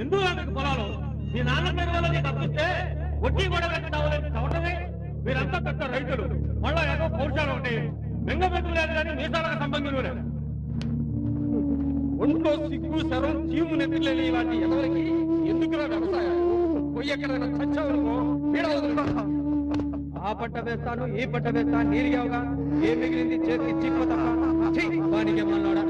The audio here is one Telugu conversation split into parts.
హిందూ లాంటి పొలాలు మీ నాన్న పేరు వల్ల నీకు అప్పిస్తే వడ్డీ కూడా కట్టాలని చవటమే మీరంతా పెద్ద రైతులు మళ్ళా ఏదో పౌరుషాలు ఒకటి బెంగ బెంగులు లేదు కానీ మీసాలకు సంబంధం లేదు ఒంట్లో సిగ్గు సరం చీము నెత్తిలేని ఇలాంటి ఎదవరికి ఎందుకురా వ్యవసాయం పోయి ఎక్కడైనా చచ్చావనుకో పీడ వదులుకో. ఆ పంట వేస్తాను ఈ పంట వేస్తాను నీరిగావుగా ఏం మిగిలింది చేతికి చిక్కు తప్ప ఛీ, వానికి ఏమన్నాడా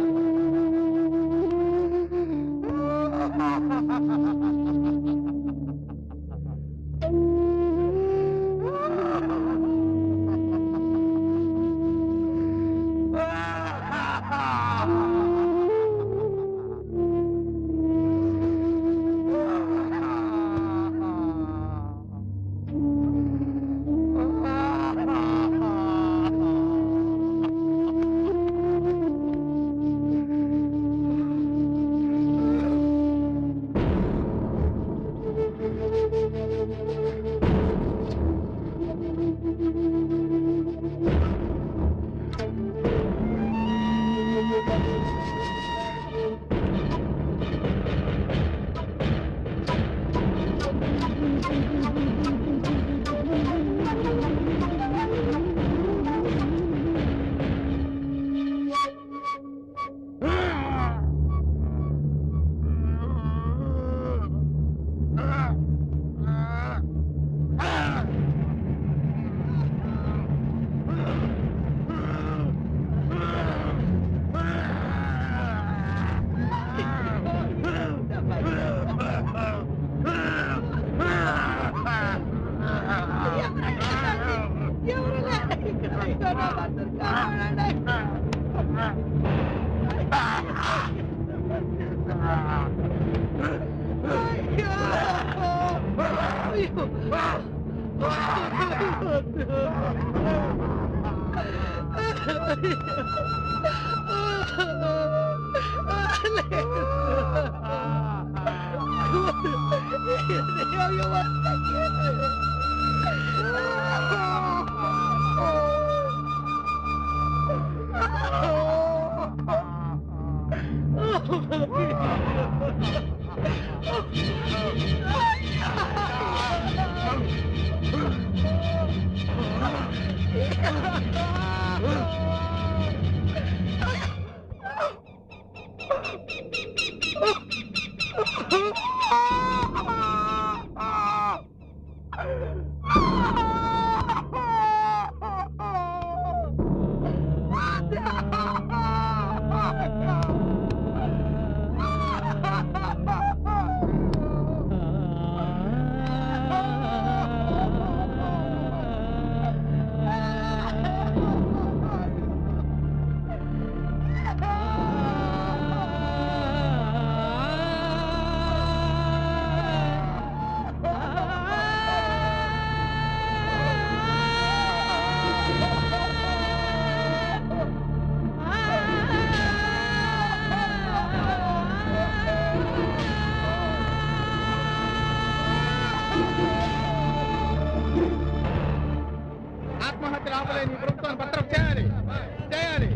ఆత్మహత్యలు ఆపలేని ఈ ప్రభుత్వాన్ని పత్రం చేయాలి చేయాలి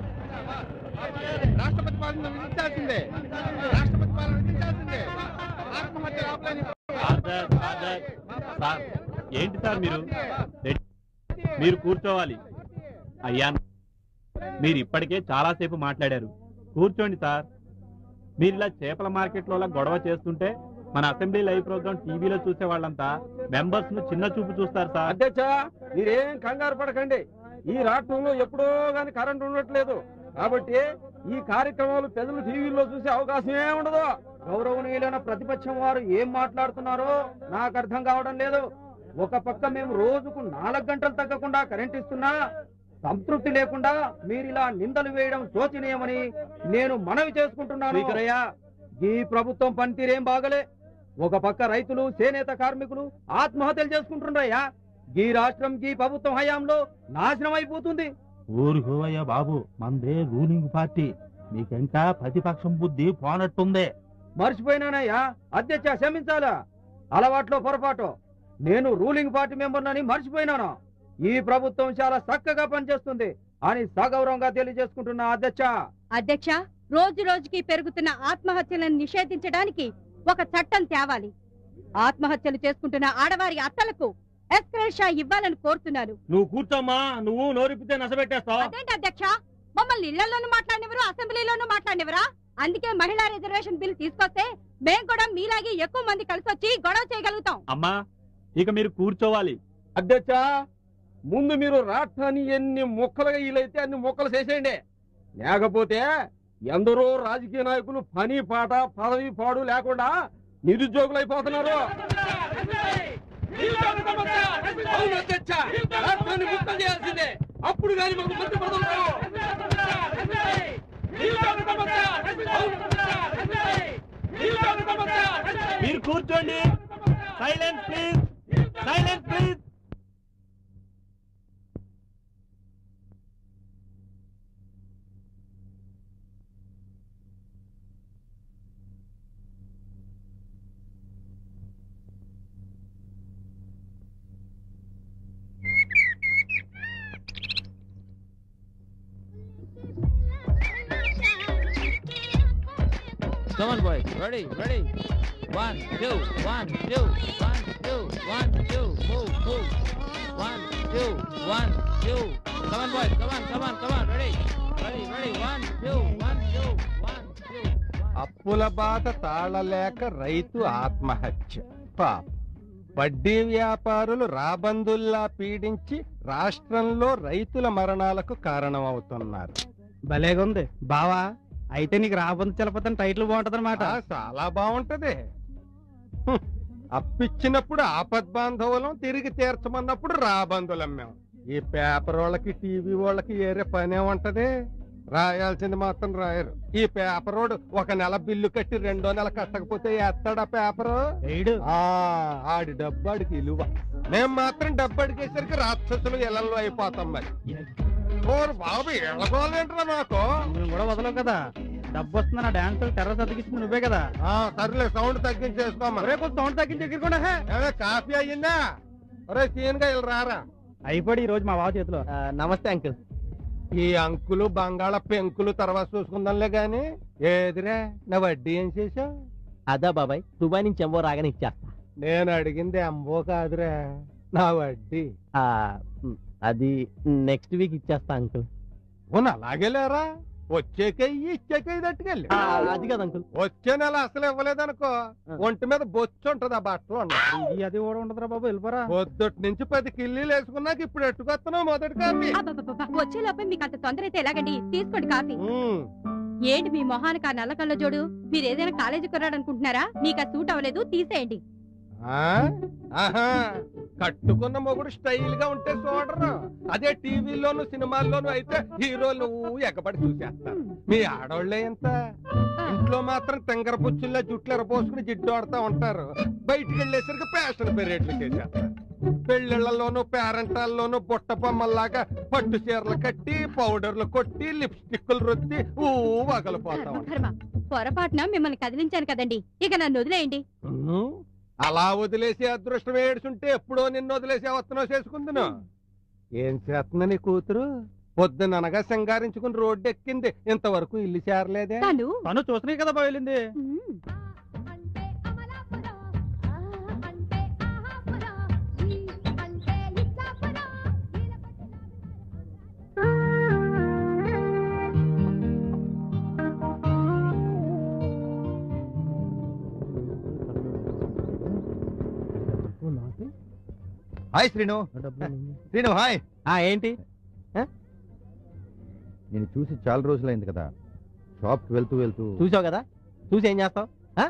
రాష్ట్రపతి పాలన విధించాల్సిందే రాష్ట్రపతి పాలన విధించాల్సిందే ఆత్మహత్యలు ఆపలేని ఫాదర్ ఫాదర్ సార్ ఏంటి సార్ మీరు రెడీ? మీరు కూర్చోవాలి అయ్యా మీరు ఇప్పటికే చాలాసేపు మాట్లాడారు కూర్చోండి సార్ మీరు ఇలా చేపల మార్కెట్లో అలా గొడవ చేస్తుంటే మన అసెంబ్లీ లైవ్ ప్రోగ్రామ్ టీవీలో చూసే వాళ్ళంతా మెంబర్స్ ను చిన్న చూపు చూస్తారు సార్ అధ్యక్ష మీరేం కంగారు పడకండి ఈ రాష్ట్రంలో ఎప్పుడో గాని కరెంట్ ఉండట్లేదు కాబట్టి ఈ కార్యక్రమాలు ప్రజలు టీవీలో చూసే అవకాశమే ఉండదు గౌరవనీయులైన ప్రతిపక్షం వారు ఏం మాట్లాడుతున్నారో నాకు అర్థం కావడం లేదు ఒక పక్క మేము రోజుకు నాలుగు గంటలు తగ్గకుండా కరెంట్ ఇస్తున్నా సంతృప్తి లేకుండా మీరు ఇలా నిందలు వేయడం శోచనీయమని నేను మనవి చేసుకుంటున్నాను స్పీకరయ్యా ఈ ప్రభుత్వం పనితీరేం బాగలే ఒక పక్క రైతులు చేనేత కార్మికులు ఆత్మహత్యలు చేసుకుంటున్నారయ్యా ఈ రాష్ట్రం ఈ ప్రభుత్వం హయాంలో నాశనం అయిపోతుంది ఊరు హోవయ్య బాబు మందే రూలింగ్ పార్టీ మీకింకా ప్రతిపక్షం బుద్ధి పోనట్టుందే మర్చిపోయినానయ్యా అధ్యక్ష క్షమించాలా అలవాట్లో పొరపాటు నేను రూలింగ్ పార్టీ మెంబర్నని మర్చిపోయినాను ఈ ప్రభుత్వం చాలా చక్కగా పనిచేస్తుంది అని సగౌరవంగా తెలియజేసుకుంటున్నా అధ్యక్ష అధ్యక్ష రోజు రోజుకి పెరుగుతున్న ఆత్మహత్యలను నిషేధించడానికి ఒక చట్టం తేవాలి ఆత్మహత్యలు చేసుకుంటున్న ఆడవారి అత్తలకు ఎస్క్రేషా ఇవ్వాలని కోరుతున్నాను నువ్వు కూర్చోమ్మా నువ్వు నోరిపితే నసబెట్టేస్తావు అదేంటి అధ్యక్ష మమ్మల్ని ఇళ్లలోనూ మాట్లాడినవరు అసెంబ్లీలోనూ మాట్లాడినవరా అందుకే మహిళా రిజర్వేషన్ బిల్ తీసుకొస్తే మేం కూడా మీలాగే ఎక్కువ మంది కలిసి వచ్చి గొడవ చేయగలుగుతాం అమ్మా ఇక మీరు కూర్చోవాలి అధ్యక్ష ముందు మీరు రాష్ట్రాన్ని ఎన్ని ముక్కలుగా వీలైతే అన్ని ముక్కలు చేసేయండి లేకపోతే ఎందరో రాజకీయ నాయకులు పని పాట పదవి పాడు లేకుండా నిరుద్యోగులు అయిపోతున్నారు అవును అధ్యక్ష రాష్ట్రాన్ని ముక్కలు చేయాల్సిందే అప్పుడు కానీ మాకు మంచి పదవులు రావు. మీరు కూర్చోండి silence please silence please Come on, boys. Ready, ready. One, two, one, two, one, two, one, two. Move, move. One, two, one, two. Come on, boys. Come on, come on, come on. Ready, ready, ready. One, two, one, two, one, two. One. అప్పుల బాధ తాళలేక రైతు ఆత్మహత్య పాప వడ్డీ వ్యాపారులు రాబందుల్లా పీడించి రాష్ట్రంలో రైతుల మరణాలకు కారణమవుతున్నారు భలేగుంది బావా అయితే నీకు రాబందు చలపతని టైటిల్ బాగుంటది ఆ, చాలా బాగుంటది హ్మ్. అప్పిచ్చినప్పుడు ఆపద్బాంధవులం తిరిగి తీర్చమన్నప్పుడు రాబందులం మేము ఈ పేపర్ వాళ్ళకి టీవీ వాళ్ళకి ఏరే పనే ఉంటది రాయాల్సింది మాత్రం రాయరు ఈ పేపర్ వాడు ఒక నెల బిల్లు కట్టి రెండో నెల కట్టకపోతే ఎత్తాడా పేపరు ఏడు ఆ ఆడి డబ్బు ఆడికి ఇలువ మేం మాత్రం డబ్బు అడిగేసరికి రాక్షసులు ఇళ్లలో అయిపోతాం మరి ఓరు బాబు ఎళ్ళగోలేంట్రా నాకు నువ్వు కూడా వదలవు కదా డబ్బు వస్తుంది నా డాన్స్ టెర్రస్ అతికిస్తుంది నువ్వే కదా ఆ సర్లే సౌండ్ తగ్గించేసుకోమా రేపు సౌండ్ తగ్గించి ఎగిరికుండా హే. ఏమే కాఫీ అయ్యిందా ఒరే సీన్ గా ఇలా రారా అయిపోయి ఈ రోజు మా బావ చేతిలో నమస్తే అంకుల్ ఈ అంకులు బంగాళ పెంకులు తర్వాత చూసుకుందాంలే గాని ఏదిరా నా వడ్డీ ఏం చేశావు అదా బాబాయ్ దుబాయ్ నుంచి ఎంబో రాగానే ఇచ్చేస్తా నేను అడిగింది అంబో కాదురా నా వడ్డీ ఆ, మ్, అది నెక్స్ట్ వీక్ ఇచ్చేస్తా అంకుల్ అవును అలాగే లేరా వచ్చేకే ఇచ్చేకే తట్టుకెళ్ళి ఆ, అది కదా అంకుల్ వచ్చే నెల అసలు ఇవ్వలేదనుకో ఒంటి మీద బొచ్చు ఉంటది ఆ బట్టలు ఉండవు. ఇది అది కూడా ఉండదురా బాబు వెళ్ళిపోరా పొద్దుటి నుంచి పది కిల్లీలు వేసుకున్నాక ఇప్పుడు ఎట్టుకొస్తున్నావు మొదటి కాపీ అబ్బబ్బబ్బబ్బ, వచ్చే లోపే మీకు అంత తొందర అయితే ఎలాగండి తీసుకోండి కాఫీ ఉమ్, ఏంటి మీ మొహానికి ఆ నల్ల కళ్ళ జోడు మీరు ఏదైనా కాలేజీ కొన్నాడు అనుకుంటున్నారా మీకు ఆ సూట్ అవ్వలేదు తీసేయండి ఆ? ఆహా కట్టుకున్న మొగుడు స్టైల్ గా ఉంటే చూడరు అదే టీవీలోను సినిమాల్లోను అయితే హీరోలు ఎగబడి చూసేస్తారు మీ ఆడోళ్ళే ఎంత ఇంట్లో మాత్రం తెంగర పుచ్చుల్లో జుట్లు ఎరపోసుకుని జిడ్డు ఆడుతూ ఉంటారు బయటికి వెళ్ళేసరికి ఫ్యాషన్ పెరేట్లు చేసేస్తారు పెళ్ళిళ్ళలోను పేరెంటాల్లోను బుట్ట బొమ్మల్లాగా పట్టు చీరలు కట్టి పౌడర్లు కొట్టి లిప్స్టిక్లు రుద్ది ఊ వగలిపోతా కర్మ, ఉంటారు కర్మ. పొరపాటున మిమ్మల్ని కదిలించాను కదండి ఇక నన్ను వదిలేయండి ఉమ్, అలా వదిలేసి అదృష్టం ఏడుచుంటే ఎప్పుడో నిన్ను వదిలేసి అవత్తనో చేసుకుందును ఏం చేస్తున్నా నీ కూతురు పొద్దుననగా సింగారించుకుని రోడ్డు ఎక్కింది ఇంతవరకు ఇల్లు చేరలేదే తను తను చూసినాయి కదా బాబు వెళ్ళింది మ్మ్. హాయ్ శ్రీను శ్రీను హాయ్ ఆ ఏంటి నేను చూసి చాలా రోజులైంది కదా షాప్కి వెళ్తూ వెళ్తూ చూసావు కదా చూసి ఏం చేస్తావు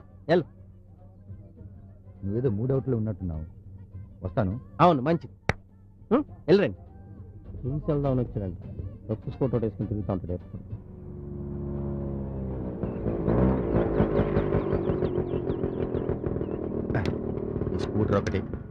నువ్వేదో మూడవుట్లో ఉన్నట్టున్నావు వస్తాను అవును మంచిది ఉం, వెళ్ళరండి చూసి వెళ్దామని వచ్చాడంట రొక్కు ఫోటో వేసుకుని తిరుగుతూ ఉంటాడు ఎప్పుడు స్కూటర్ ఒకటి